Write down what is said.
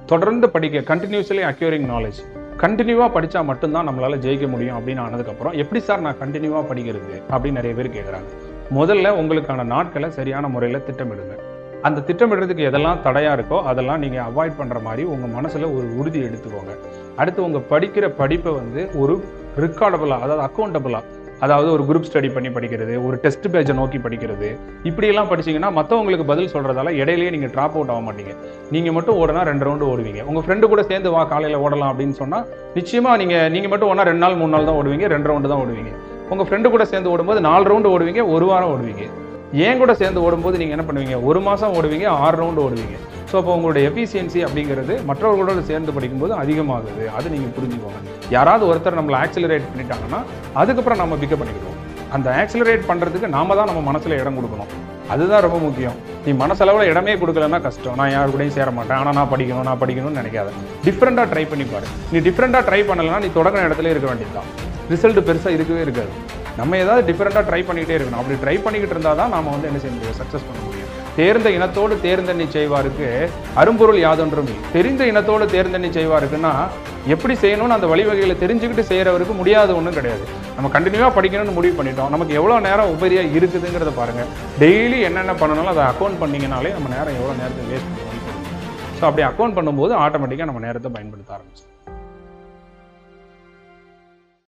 தொடர்ந்து படிக்க continuously acquiring knowledge கண்டினியூவாக படித்தா மட்டும்தான் நம்மளால் ஜெயிக்க முடியும் அப்படின்னு ஆனதுக்கப்புறம் எப்படி சார் நான் கண்டினியூவாக படிக்கிறது அப்படின்னு நிறைய பேர் கேட்குறாங்க முதல்ல உங்களுக்கான நாட்களை சரியான முறையில் திட்டமிடுங்க அந்த திட்டமிடுறதுக்கு எதெல்லாம் தடையாக இருக்கோ அதெல்லாம் நீங்கள் அவாய்ட் பண்ணுற மாதிரி உங்கள் மனசில் ஒரு உறுதி எடுத்துக்கோங்க அடுத்து உங்கள் படிக்கிற படிப்பை வந்து ஒரு ரிக்கார்டபுளாக அதாவது அக்கௌண்டபுளாக அதாவது ஒரு குரூப் ஸ்டடி பண்ணி படிக்கிறது ஒரு டெஸ்ட் பேஜை நோக்கி படிக்கிறது இப்படியெல்லாம் படிச்சீங்கன்னா மற்றவங்களுக்கு பதில் சொல்கிறதால இடையிலேயே நீங்கள் ட்ராப் அவுட் ஆக மாட்டீங்க நீங்கள் மட்டும் ஓடினா ரெண்டு ரவுண்டு ஓடுவீங்க உங்கள் ஃப்ரெண்டு கூட சேர்ந்து வா காலையில் ஓடலாம் அப்படின்னு சொன்னால் நிச்சயமாக நீங்கள் நீங்கள் மட்டும் ஒன்றா ரெண்டு நாள் மூணு நாள் தான் ஓடுவீங்க ரெண்டு ரவுண்டு தான் ஓடுவீங்க உங்கள் ஃப்ரெண்டு கூட சேர்ந்து ஓடும்போது நாலு ரவுண்டு ஓடுவீங்க ஒரு வாரம் ஓடுவீங்க ஏன் கூட சேர்ந்து ஓடும்போது நீங்கள் என்ன பண்ணுவீங்க ஒரு மாதம் ஓடுவீங்க ஆறு ரவுண்டு ஓடுவீங்க ஸோ அப்போ உங்களுடைய எஃபிஷியன்சி அப்படிங்கிறது மற்றவர்களோட சேர்ந்து படிக்கும்போது அதிகமாகுது அது நீங்கள் புரிஞ்சுக்கோங்க யாராவது ஒருத்தர் நம்மளை ஆக்சிலரேட் பண்ணிட்டாங்கன்னா அதுக்கப்புறம் நம்ம பிக்கப் பண்ணிக்கிடுவோம் அந்த ஆக்சிலரேட் பண்ணுறதுக்கு நாம தான் நம்ம மனசில் இடம் கொடுக்கணும் அதுதான் ரொம்ப முக்கியம் நீ மனசளவில் இடமே கொடுக்கலன்னா கஷ்டம் நான் யார் கூடயும் சேர மாட்டேன் ஆனால் நான் படிக்கணும் நான் படிக்கணும்னு நினைக்காத டிஃப்ரெண்ட்டாக ட்ரை பண்ணி பாரு நீ டிஃப்ரெண்ட்டாக ட்ரை பண்ணலைன்னா நீ தொடங்கின இடத்துல இருக்க வேண்டியதுதான் ரிசல்ட் பெருசாக இருக்கவே இருக்காது நம்ம ஏதாவது டிஃப்ரெண்ட்டாக ட்ரை பண்ணிக்கிட்டே இருக்கணும் அப்படி ட்ரை பண்ணிக்கிட்டு இருந்தால் தான் நாம வந்து என்ன செய்ய முடியும் சக்ஸஸ் பண்ண முடியும் தேர்ந்த இனத்தோடு தேர்ந்தெண்ணி செய்வாருக்கு அரும்பொருள் யாதொன்றும் இல்லை. தெரிந்த இனத்தோடு தேர்ந்தெண்ணி செய்வாருக்குன்னா எப்படி செய்யணும்னு அந்த வழிவகைகளை தெரிஞ்சுக்கிட்டு செய்கிறவருக்கு முடியாத ஒன்றும் கிடையாது நம்ம கண்டினியூவாக படிக்கணும்னு முடிவு பண்ணிட்டோம் நமக்கு எவ்வளோ நேரம் உபரியாக இருக்குதுங்கிறத பாருங்கள் டெய்லி என்னென்ன பண்ணணும் அதை அக்கௌண்ட் பண்ணிங்கனாலே நம்ம நேரம் எவ்வளோ நேரத்தை வேஸ்ட் பண்ணி ஸோ அப்படி அக்கௌண்ட் பண்ணும்போது ஆட்டோமேட்டிக்காக நம்ம நேரத்தை பயன்படுத்த ஆரம்பிச்சோம்